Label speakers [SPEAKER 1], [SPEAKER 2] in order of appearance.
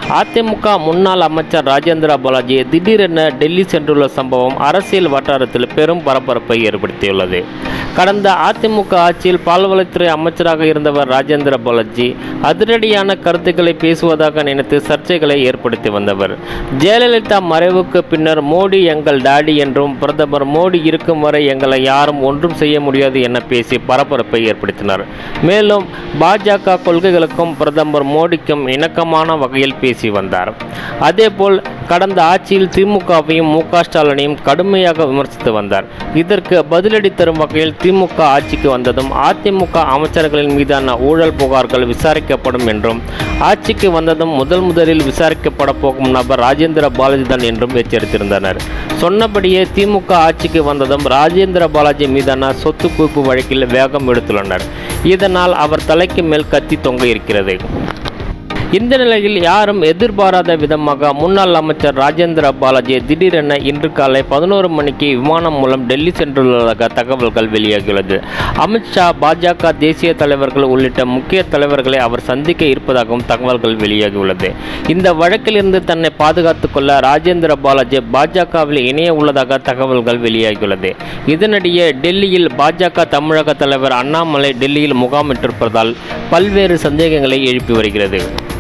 [SPEAKER 1] அதிமுக முன்னாள் அமைச்சர் ராஜேந்திர பாலாஜி திடீரென டெல்லி சென்றுள்ள சம்பவம் அரசியல் வட்டாரத்தில் பெரும் பரபரப்பை ஏற்படுத்தியுள்ளது கடந்த அதிமுக ஆட்சியில் பால்வளத்துறை அமைச்சராக இருந்தவர் ராஜேந்திர பாலாஜி அதிரடியான கருத்துக்களை பேசுவதாக நினைத்து சர்ச்சைகளை ஏற்படுத்தி வந்தவர் ஜெயலலிதா மறைவுக்கு பின்னர் மோடி எங்கள் டாடி என்றும் பிரதமர் மோடி இருக்கும் வரை எங்களை யாரும் ஒன்றும் செய்ய முடியாது என பேசி பரபரப்பை ஏற்படுத்தினார் மேலும் பாஜக கொள்கைகளுக்கும் பிரதமர் மோடிக்கும் இணக்கமான வகையில் பேசி வந்தார் அதேபோல் கடந்த ஆட்சியில் திமுகவையும் மு க ஸ்டாலினையும் கடுமையாக விமர்சித்து வந்தார் இதற்கு பதிலடி தரும் வகையில் திமுக ஆட்சிக்கு வந்ததும் அதிமுக அமைச்சர்களின் மீதான ஊழல் புகார்கள் விசாரிக்கப்படும் என்றும் ஆட்சிக்கு வந்ததும் முதல் முதலில் விசாரிக்கப்பட போகும் நபர் ராஜேந்திர பாலாஜி தான் என்றும் எச்சரித்திருந்தனர் சொன்னபடியே திமுக ஆட்சிக்கு வந்ததும் ராஜேந்திர பாலாஜி மீதான சொத்து குவிப்பு வழக்கில் வேகம் எடுத்துள்ளனர் இதனால் அவர் தலைக்கு மேல் கத்தி தொங்க இருக்கிறது இந்த நிலையில் யாரும் எதிர்பாராத விதமாக முன்னாள் அமைச்சர் ராஜேந்திர பாலாஜி திடீரென இன்று காலை பதினோரு மணிக்கு விமானம் மூலம் டெல்லி சென்றுள்ளதாக தகவல்கள் வெளியாகியுள்ளது அமித்ஷா பாஜக தேசிய தலைவர்கள் உள்ளிட்ட முக்கிய தலைவர்களை அவர் சந்திக்க இருப்பதாகவும் தகவல்கள் வெளியாகியுள்ளது இந்த வழக்கிலிருந்து தன்னை பாதுகாத்துக் கொள்ள ராஜேந்திர பாலாஜி பாஜகவில் இணைய உள்ளதாக தகவல்கள் வெளியாகியுள்ளது இதனிடையே டெல்லியில் பாஜக தமிழக தலைவர் அண்ணாமலை டெல்லியில் முகாமிட்டிருப்பதால் பல்வேறு சந்தேகங்களை எழுப்பி வருகிறது